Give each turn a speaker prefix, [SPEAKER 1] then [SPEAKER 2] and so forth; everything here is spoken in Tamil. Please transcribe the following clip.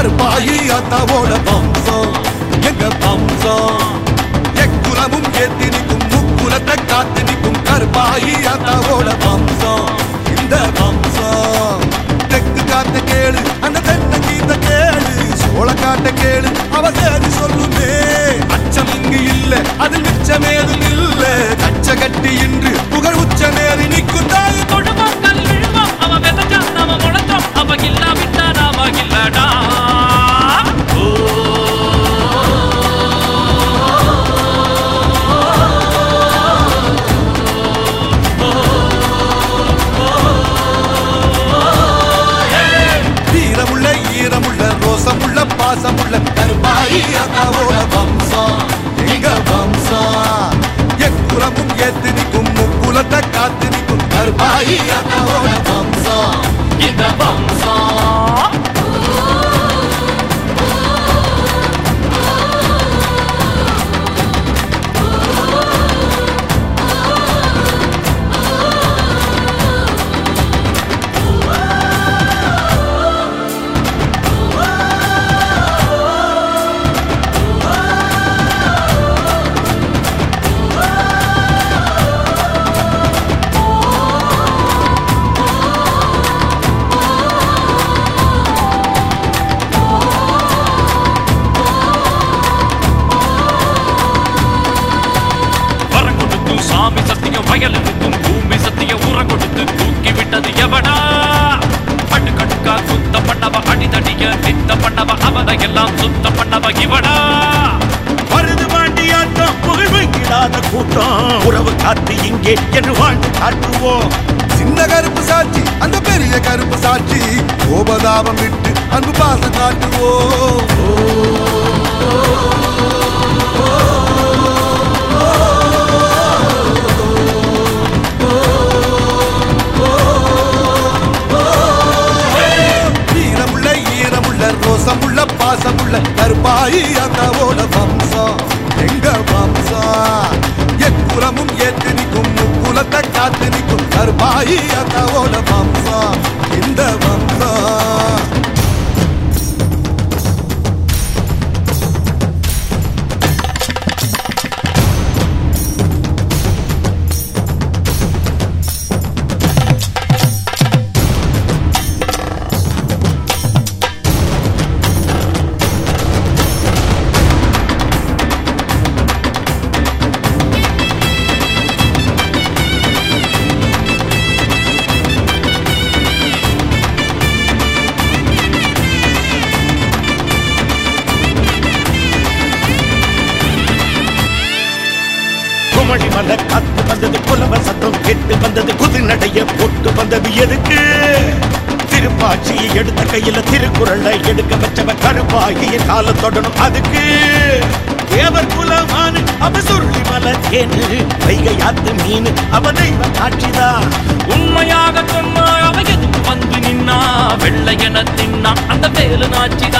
[SPEAKER 1] கருப்பாயி அத்தாவோட வம்சம் எங்க வம்சம் எக்குலமும் ஏத்தி நிற்கும் முக்குலத்தை காத்து நிற்கும் கருப்பாயி அத்தாவோட வம்சம் இந்த வம்சம் தெற்கு காத்த கேளு அந்த தென்னை கீத்த கேளு சோழ காட்ட கேளு அவ சேதி சொல்லுமே அச்சம் இங்கு இல்ல அதில் மிச்சமேதும் இல்ல கச்ச கட்டி இன்று புகழ் உச்சமேறி நிற்கும் தாய்
[SPEAKER 2] தொடுவோம் கல் விழுவோம் அவன் விதைச்சான் நாம முளைச்சோம் அவ இல்லாவிட்டா நாம இல்லடா
[SPEAKER 1] வீரமுள்ள ஈரமுள்ள ரோசமுள்ள பாசமுள்ள கருப்பாயி அத்தாவோட வம்சம் எங்க வம்சம் எக்குலமும் ஏத்து நிற்கும் முக்குலத்தை காத்து நிற்கும் கருப்பாயி அத்தாவோட வம்சம்
[SPEAKER 2] இந்த வம்சம் வரம் கொடுத்து சாமி சத்தியம் வயலுக்கும் பூமி சத்தியம் உரம் கொடுத்து தூக்கி விட்டது எவடா அடுக்கடுக்கா சுத்த பண்ணவ அடிதடிய நித்த பண்ணவ அவனை எல்லாம் சுத்த பண்ணவ இவடா
[SPEAKER 3] வருது வாண்டியாட்டம் புகழ் வைக்கிறாத கூட்டம் உறவு காத்து இங்கே என்று வாழ்ந்து காட்டுவோம்
[SPEAKER 1] சின்ன கருப்பு சாட்சி அந்த பெரிய கருப்பு சாட்சி கோபதாபம் விட்டு அன்பு பாசம் காட்டுவோம் வீரமுள்ள ஈரமுள்ள ரோசமுள்ள பாசமுள்ள கருப்பாயி அத்தாவோட வம்சம் எங்க வம்சம் எக்குலமும் ஏத்து நிற்கும் முக்குலத்தை காத்து நிற்கும் கருப்பாயி அத்தாவோட வம்சம் இந்த வம்சம்
[SPEAKER 3] குமணி மலை காத்து வந்தது புலவ சத்தம் கெட்டு வந்தது குதிநடைய போட்டு வந்தது எதுக்கு திருப்பாட்சியை எடுத்த கையில திருக்குறளை எடுக்க வச்சவ கருப்பாகிய கால தொடணும் அதுக்கு தேவர் குலமான அவ சுருளி மலை தேனு வைகை ஆத்து மீன் அவ தெய்வ காட்சிதான்
[SPEAKER 2] உண்மையாக சொன்னா அவ எதுக்கு வந்து நின்னா வெள்ளையன தின்னா அந்த வேலு நாச்சி